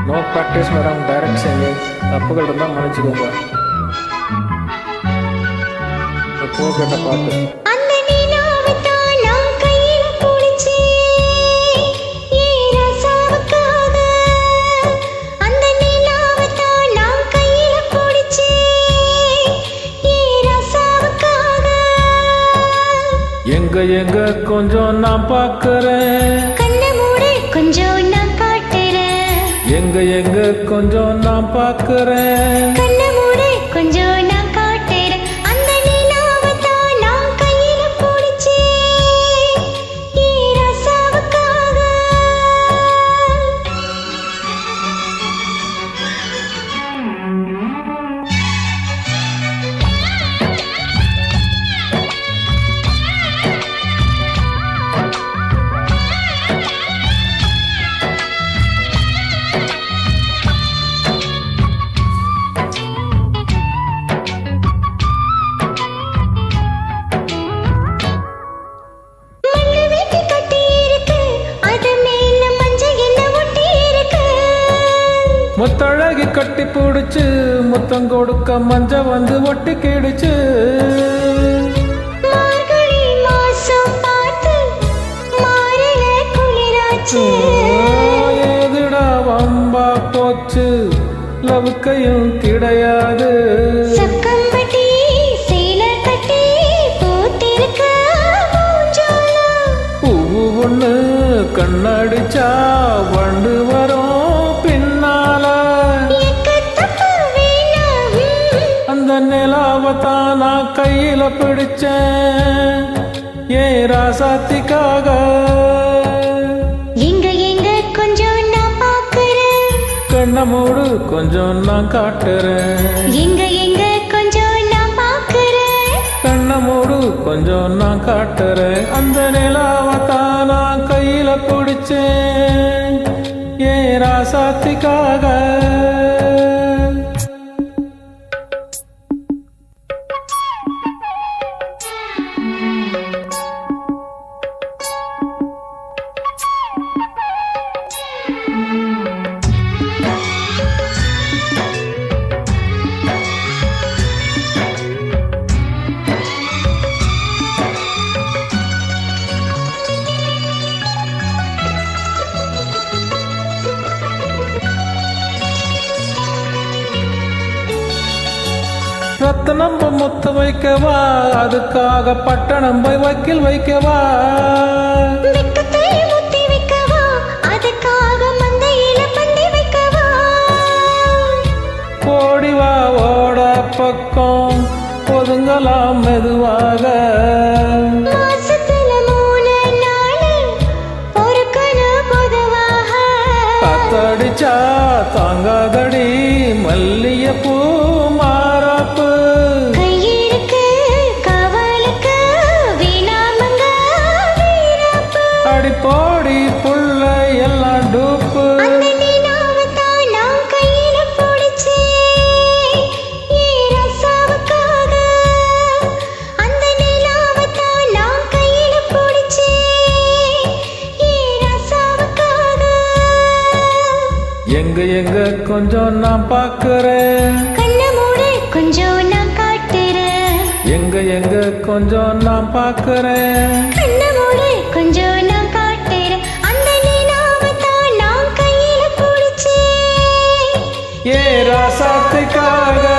No practice madam direct singing தப்புகள் இருந்தால் மன்னிச்சுக்கோங்க இப்போ கேட்ட பாட்டு அந்த நிலாவைத்தான் நான் கையில பிடிச்சேன், ஏன் ரசாவுக்காக. அந்த நிலாவைத்தான் நான் கையில பிடிச்சேன், ஏன் ரசாவுக்காக. எங்க எங்க கொஞ்சம் நான் பார்க்கறேன் கண்ணை மூடு, கொஞ்சம் நான் காட்டுறேன். எங்க எங்க கொஞ்சம் நான் பார்க்கறேன் கண்ணை மூடு, கொஞ்சம் நான் காட்டுறேன். அந்த நிலாவைத்தான் நான் கையில பிடிச்சேன், ஏன் ரசாவுக்காக. மண்ணு வெட்டி கட்டி இருக்கு அது மேல மஞ்சள் என்ன ஒட்டி இருக்கு முத்தழகி கட்டி பிடிச்சு முத்தம் கொடுக்க மஞ்ச வந்து ஒட்டி கிடுச்சு மார்கழி மாசம் பார்த்து மாறல குளிராச்சு ஏதுடா வம்பா போச்சு லவுக்கையும் கிடையாது சக்கம்பட்டி சேலை கட்டி பூத்திருக்க மூஞ்சாலம் பூவு ஒண்ணு கண்ணடிச்சா வண்டு வரும் பின்னால எக்கத்தப்பு வேணாம் அந்த நிலாவத்தான் நான் கையில பிடிச்சேன் ஏன் ராசாத்திக்காக எங்க எங்க கொஞ்சம் நான் பார்க்கறேன் கண்ண மூடு கொஞ்சம் நான் காட்டுறேன் எங்க எங்க கொஞ்சம் நான் பார்க்கறேன் கண்ண மூடு கொஞ்சம் நான் காட்டுறேன் அந்த நிலாவத்தான் நான் கையில பிடிச்சேன் ஏன் ராசாத்திக்காக ரத்தனம்ப முத்த வைக்கவா அதுக்காக பட்டணம் போய் வக்கீல் வைக்கவா வெக்கத்தை முத்தி வைக்கவா அதுக்காக மந்தையில பந்தி வைக்கவா ஓடிவா ஓட பக்கம் ஒதுங்கலாம் மெதுவாக மாசத்துல மூணு நாள் பொறுக்கணும் பொதுவாக காத்தடிச்சா தாங்காதடி மல்லியப்பூ மாறாப்பு கையிருக்கு காவலுக்கு வீணாமங்க வீரப்பு அடிப்போடி புள்ள எல்லாம் டூப்பு அந்த நிலாவைத்தான் நான் கையில பிடிச்சேன், ஏன் ரசாவுக்காக. அந்த நிலாவைத்தான் நான் கையில பிடிச்சேன், ஏன் ரசாவுக்காக. எங்க எங்க கொஞ்சம் நான் பார்க்கறேன் கண்ணை மூடு, கொஞ்சம் நான் காட்டுறேன். எங்க எங்க கொஞ்சம் நான் பார்க்கறேன் கண்ணை மூடு, கொஞ்சம் நான் காட்டுறேன். அந்த நிலாவைத்தான் நான் கையில பிடிச்சேன், ஏ ராசாத்திக்காக